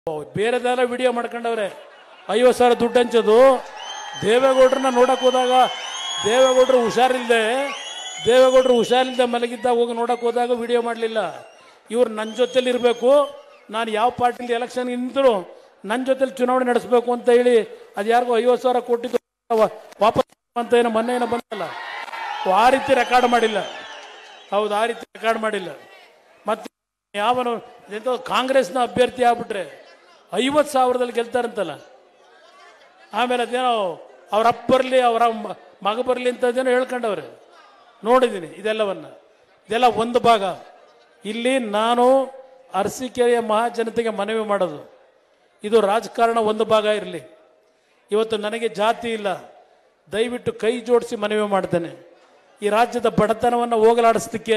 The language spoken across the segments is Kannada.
ಬೇರೆದೆಲ್ಲ ವಿಡಿಯೋ ಮಾಡ್ಕೊಂಡವ್ರೆ ಐವತ್ತು ಸಾವಿರ ದುಡ್ಡು ಹಂಚೋದು ದೇವೇಗೌಡ್ರನ್ನ ನೋಡಕ್ ಹೋದಾಗ ದೇವೇಗೌಡರು ಹುಷಾರಿಲ್ದೆ ದೇವೇಗೌಡರು ಹುಷಾರಿಲ್ದೆ ಮಲಗಿದ್ದಾಗ ಹೋಗಿ ನೋಡಕ್ ಹೋದಾಗ ವಿಡಿಯೋ ಮಾಡಲಿಲ್ಲ ಇವ್ರು ನನ್ನ ಜೊತೆಲಿ ಇರಬೇಕು ನಾನು ಯಾವ ಪಾರ್ಟಿಲಿ ಎಲೆಕ್ಷನ್ ನಿಂತರು ನನ್ನ ಜೊತೆಲಿ ಚುನಾವಣೆ ನಡೆಸಬೇಕು ಅಂತ ಹೇಳಿ ಅದು ಯಾರಿಗೂ ಐವತ್ತು ಸಾವಿರ ಕೊಟ್ಟಿದ್ದು ವಾ- ವಾಪಸ್ ಅಂತ ಏನೋ ಮೊನ್ನೆ ಏನೋ ಬಂದಲ್ಲ ಆ ರೀತಿ ರೆಕಾರ್ಡ್ ಮಾಡಿಲ್ಲ ಹೌದು ಆ ರೀತಿ ರೆಕಾರ್ಡ್ ಮಾಡಿಲ್ಲ ಮತ್ತೆ ಯಾವನು ಎಂತ ಕಾಂಗ್ರೆಸ್ನ ಅಭ್ಯರ್ಥಿ ಆಗ್ಬಿಟ್ರೆ ಐವತ್ತು ಸಾವಿರದಲ್ಲಿ ಗೆಲ್ತಾರಂತಲ್ಲ ಆಮೇಲೆ ಅದೇನೋ ಅವ್ರ ಅಪ್ಪ ಬರಲಿ ಅವರ ಮ- ಮಗ ಬರಲಿ ಅಂತದೇನೋ ಹೇಳ್ಕೊಂಡವ್ರೆ ನೋಡಿದ್ದೀನಿ ಇದೆಲ್ಲವನ್ನ ಇದೆಲ್ಲ ಒಂದು ಭಾಗ ಇಲ್ಲಿ ನಾನು ಅರಸೀಕೆರೆಯ ಮಹಾಜನತೆಗೆ ಮನವಿ ಮಾಡೋದು ಇದು ರಾಜಕಾರಣ ಒಂದು ಭಾಗ ಇರಲಿ ಇವತ್ತು ನನಗೆ ಜಾತಿ ಇಲ್ಲ ದಯವಿಟ್ಟು ಕೈ ಜೋಡಿಸಿ ಮನವಿ ಮಾಡ್ತೇನೆ ಈ ರಾಜ್ಯದ ಬಡತನವನ್ನು ಹೋಗಲಾಡಿಸಲಿಕ್ಕೆ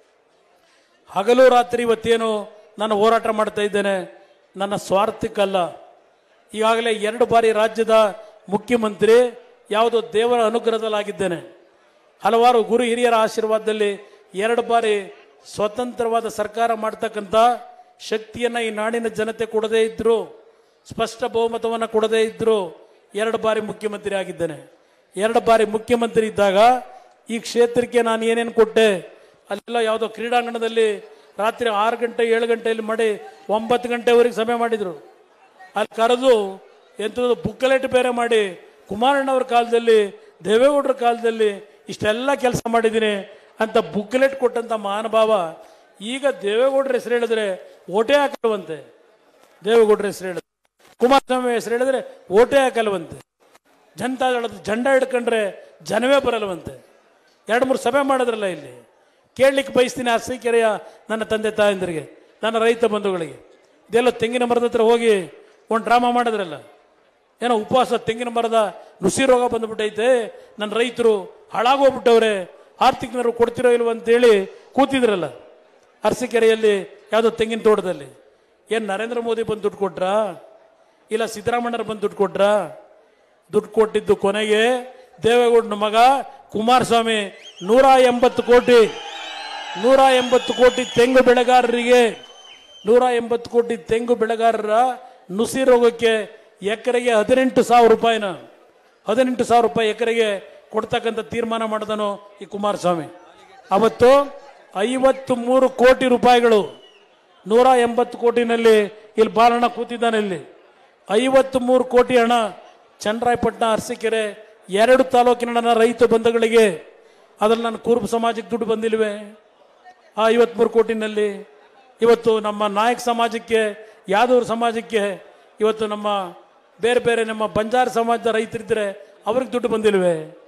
ಹಗಲು ರಾತ್ರಿ ಇವತ್ತೇನು ನಾನು ಹೋರಾಟ ಮಾಡ್ತಾ ಇದ್ದೇನೆ ನನ್ನ ಸ್ವಾರ್ಥಕ್ಕಲ್ಲ ಈಗಾಗಲೇ ಎರಡು ಬಾರಿ ರಾಜ್ಯದ ಮುಖ್ಯಮಂತ್ರಿ ಯಾವುದೋ ದೇವರ ಅನುಗ್ರಹದಲ್ಲಾಗಿದ್ದೇನೆ ಹಲವಾರು ಗುರು ಹಿರಿಯರ ಆಶೀರ್ವಾದದಲ್ಲಿ ಎರಡು ಬಾರಿ ಸ್ವತಂತ್ರವಾದ ಸರ್ಕಾರ ಮಾಡ್ತಕ್ಕಂಥ ಶಕ್ತಿಯನ್ನು ಈ ನಾಡಿನ ಜನತೆ ಕೊಡದೇ ಇದ್ದರು ಸ್ಪಷ್ಟ ಬಹುಮತವನ್ನು ಕೊಡದೇ ಇದ್ದರು ಎರಡು ಬಾರಿ ಮುಖ್ಯಮಂತ್ರಿ ಆಗಿದ್ದೇನೆ ಎರಡು ಬಾರಿ ಮುಖ್ಯಮಂತ್ರಿ ಇದ್ದಾಗ ಈ ಕ್ಷೇತ್ರಕ್ಕೆ ನಾನು ಏನೇನು ಕೊಟ್ಟೆ ಅಲ್ಲೆಲ್ಲ ಯಾವುದೋ ಕ್ರೀಡಾಂಗಣದಲ್ಲಿ ರಾತ್ರಿ ಆರು ಗಂಟೆ ಏಳು ಗಂಟೆಯಲ್ಲಿ ಮಾಡಿ ಒಂಬತ್ತು ಗಂಟೆವರೆಗೆ ಸಮಯ ಮಾಡಿದರು ಅಲ್ಲಿ ಕರೆದು ಎಂಥದ್ದು ಬುಕ್ಕಲೆಟ್ ಬೇರೆ ಮಾಡಿ ಕುಮಾರಣ್ಣವ್ರ ಕಾಲದಲ್ಲಿ ದೇವೇಗೌಡರ ಕಾಲದಲ್ಲಿ ಇಷ್ಟೆಲ್ಲ ಕೆಲಸ ಮಾಡಿದ್ದೀನಿ ಅಂತ ಬುಕ್ಲೆಟ್ ಕೊಟ್ಟಂತ ಮಹಾನುಭಾವ ಈಗ ದೇವೇಗೌಡರ ಹೆಸರು ಹೇಳಿದ್ರೆ ಓಟೇ ಹಾಕಲ್ವಂತೆ ದೇವೇಗೌಡರ ಹೆಸರು ಹೇಳಿದ್ರೆ ಕುಮಾರಸ್ವಾಮಿ ಹೆಸರು ಹೇಳಿದ್ರೆ ಓಟೇ ಹಾಕಲ್ವಂತೆ ಜನತಾದಳದ ಜಂಡ ಹಿಡ್ಕೊಂಡ್ರೆ ಜನವೇ ಬರಲ್ವಂತೆ ಎರಡು ಮೂರು ಸಭೆ ಮಾಡಿದ್ರಲ್ಲ ಇಲ್ಲಿ ಕೇಳಲಿಕ್ಕೆ ಬಯಸ್ತೀನಿ ಅರಸೀಕೆರೆಯ ನನ್ನ ತಂದೆ ತಾಯಂದಿರಿಗೆ ನನ್ನ ರೈತ ಬಂಧುಗಳಿಗೆ ಇದೆಲ್ಲ ತೆಂಗಿನ ಮರದ ಹತ್ರ ಹೋಗಿ ಒಂದು ಡ್ರಾಮಾ ಮಾಡಿದ್ರಲ್ಲ ಏನೋ ಉಪವಾಸ ತೆಂಗಿನ ಮರದ ನುಸಿ ರೋಗ ಬಂದ್ಬಿಟ್ಟೈತೆ ನನ್ನ ರೈತರು ಹಾಳಾಗೋಗ್ಬಿಟ್ಟವ್ರೆ ಆರ್ಥಿಕ ನೆರವು ಕೊಡ್ತಿರೋ ಇಲ್ವ ಅಂತೇಳಿ ಕೂತಿದ್ರಲ್ಲ ಅರಸೀಕೆರೆಯಲ್ಲಿ ಯಾವುದೋ ತೆಂಗಿನ ತೋಟದಲ್ಲಿ ಏನು ನರೇಂದ್ರ ಮೋದಿ ಬಂದು ದುಡ್ಡು ಕೊಟ್ರಾ ಇಲ್ಲ ಸಿದ್ದರಾಮಣ್ಣರು ಬಂದು ದುಡ್ಡು ಕೊಟ್ರಾ ದುಡ್ಡು ಕೊಟ್ಟಿದ್ದು ಕೊನೆಗೆ ದೇವೇಗೌಡನ ಮಗ ಕುಮಾರಸ್ವಾಮಿ ನೂರ ಎಂಬತ್ತು ಕೋಟಿ ನೂರ ಎಂಬತ್ತು ಕೋಟಿ ತೆಂಗು ಬೆಳೆಗಾರರಿಗೆ ನೂರ ಎಂಬತ್ತು ಕೋಟಿ ತೆಂಗು ಬೆಳೆಗಾರರ ನುಸಿ ರೋಗಕ್ಕೆ ಎಕರೆಗೆ ಹದಿನೆಂಟು ಸಾವಿರ ರೂಪಾಯಿನ ಹದಿನೆಂಟು ಸಾವಿರ ರೂಪಾಯಿ ಎಕರೆಗೆ ಕೊಡ್ತಕ್ಕಂಥ ತೀರ್ಮಾನ ಮಾಡಿದನು ಈ ಕುಮಾರಸ್ವಾಮಿ ಅವತ್ತು ಐವತ್ತು ಮೂರು ಕೋಟಿ ರೂಪಾಯಿಗಳು ನೂರ ಎಂಬತ್ತು ಕೋಟಿನಲ್ಲಿ ಇಲ್ಲಿ ಬಾಲಣ್ಣ ಕೂತಿದ್ದಾನೆ ಇಲ್ಲಿ ಐವತ್ತು ಮೂರು ಕೋಟಿ ಹಣ ಚನ್ನರಾಯಪಟ್ಟಣ ಅರಸೀಕೆರೆ ಎರಡು ತಾಲೂಕಿನ ನನ್ನ ರೈತ ಬಂಧುಗಳಿಗೆ ಅದ್ರಲ್ಲಿ ನನ್ನ ಕುರುಬ ಸಮಾಜಕ್ಕೆ ದುಡ್ಡು ಬಂದಿಲ್ವೇ ಆ ಐವತ್ಮೂರು ಕೋಟಿನಲ್ಲಿ ಇವತ್ತು ನಮ್ಮ ನಾಯಕ್ ಸಮಾಜಕ್ಕೆ ಯಾದೂರು ಸಮಾಜಕ್ಕೆ ಇವತ್ತು ನಮ್ಮ ಬೇರೆ ಬೇರೆ ನಮ್ಮ ಬಂಜಾರ ಸಮಾಜದ ರೈತರಿದ್ರೆ ಅವ್ರಿಗೆ ದುಡ್ಡು ಬಂದಿಲ್ವೇ